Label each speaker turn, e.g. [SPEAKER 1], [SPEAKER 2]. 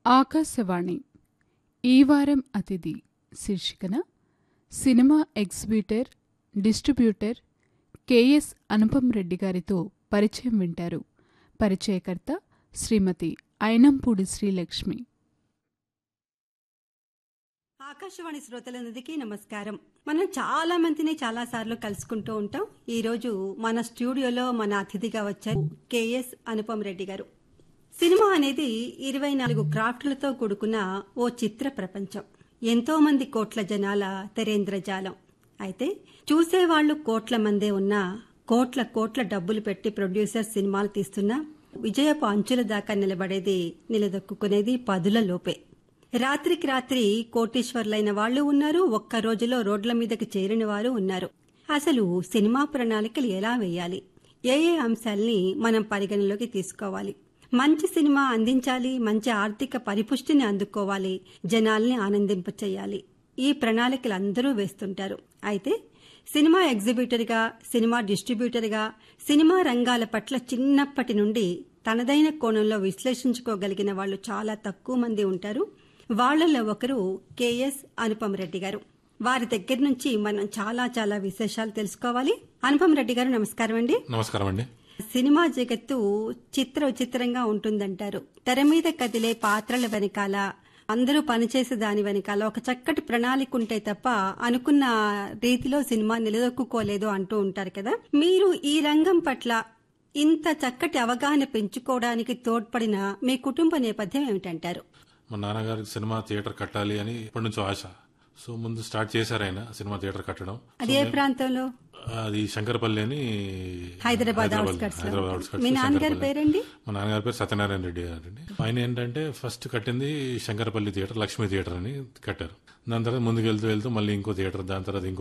[SPEAKER 1] ఆకాశవాణి ఈ వారం అతిథి శీర్షికన cinema exhibitor distributor K S Anupam Reddy గారితో పరిచయం వింటారు పరిచయకర్త శ్రీమతి అయినంపూడి శ్రీలక్ష్మి
[SPEAKER 2] ఆకాశవాణి శ్రోతలందరికీ నమస్కారం మనం చాలా మందిని చాలా సార్లు కలుసుకుంటూ ఉంటాం ఈ రోజు మన స్టూడియోలో మన అతిథిగా వచ్చారు కెఎస్ అనుపమ్ రెడ్డి గారు సినిమా అనేది ఇరవై నాలుగు క్రాఫ్ట్లతో కూడుకున్న ఓ చిత్ర ప్రపంచం ఎంతో మంది కోట్ల జనాల తెరేంద్రజాలం అయితే చూసేవాళ్లు కోట్ల మందే ఉన్నా కోట్ల కోట్ల డబ్బులు పెట్టి ప్రొడ్యూసర్ సినిమాలు తీస్తున్నా విజయపు అంచుల దాకా నిలబడేది నిలదొక్కునేది పదుల లోపే రాత్రికి రాత్రి కోటీశ్వర్లైన వాళ్ళు ఉన్నారు ఒక్క రోజులో రోడ్ల మీదకి చేరిన వారు ఉన్నారు అసలు సినిమా ప్రణాళికలు ఎలా వేయాలి ఏ ఏ అంశాల్ని మనం పరిగణలోకి తీసుకోవాలి మంచి సినిమా అందించాలి మంచి ఆర్థిక పరిపుష్టిని అందుకోవాలి జనాల్ని ఆనందింపచేయాలి ఈ ప్రణాళికలు అందరూ వేస్తుంటారు అయితే సినిమా ఎగ్జిబిటర్గా సినిమా డిస్ట్రిబ్యూటర్గా సినిమా రంగాల పట్ల చిన్నప్పటి నుండి తనదైన కోణంలో విశ్లేషించుకోగలిగిన వాళ్ళు చాలా తక్కువ మంది ఉంటారు వాళ్లలో ఒకరు కెఎస్ అనుపమ్ రెడ్డి గారు వారి దగ్గర నుంచి మనం చాలా చాలా విశేషాలు తెలుసుకోవాలి అనుపమ్ రెడ్డి గారు నమస్కారం అండి
[SPEAKER 3] నమస్కారం అండి
[SPEAKER 2] సినిమా జగత్తు చిత్ర విచిత్రంగా ఉంటుందంటారు తెర మీద కదిలే పాత్రల వెనకాల అందరూ పనిచేసే దాని వెనకాల ఒక చక్కటి ప్రణాళిక ఉంటే తప్ప అనుకున్న రీతిలో సినిమా నిలదొక్కుకోలేదు అంటూ ఉంటారు కదా మీరు ఈ రంగం పట్ల ఇంత చక్కటి అవగాహన పెంచుకోవడానికి తోడ్పడిన మీ కుటుంబ నేపథ్యం ఏమిటంటారు
[SPEAKER 3] మా నాన్నగారికి సినిమా థియేటర్ కట్టాలి అని ఇప్పటి నుంచో ఆశ సో ముందు స్టార్ట్ చేశారు ఆయన సినిమా థియేటర్ కట్టడం
[SPEAKER 2] అది ఏ ప్రాంతంలో
[SPEAKER 3] అది శంకరపల్లి అని
[SPEAKER 2] హైదరాబాద్ outskirts లో.
[SPEAKER 3] హైదరాబాద్ outskirts
[SPEAKER 2] మీ
[SPEAKER 3] లో
[SPEAKER 2] నాన్నగారి
[SPEAKER 3] శంకరపల్లి.
[SPEAKER 2] పేరండి
[SPEAKER 3] మా నాన్నగారి పేరు సత్యనారాయణ రెడ్డి గారండి ఆయన ఏంటంటే ఫస్ట్ కట్టింది శంకరపల్లి థియేటర్ లక్ష్మీ థియేటర్ అని కట్టారు దాని తర్వాత ముందుకు వెళ్తూ వెళ్తూ మళ్ళీ ఇంకో థియేటర్ దాని తర్వాత ఇంకో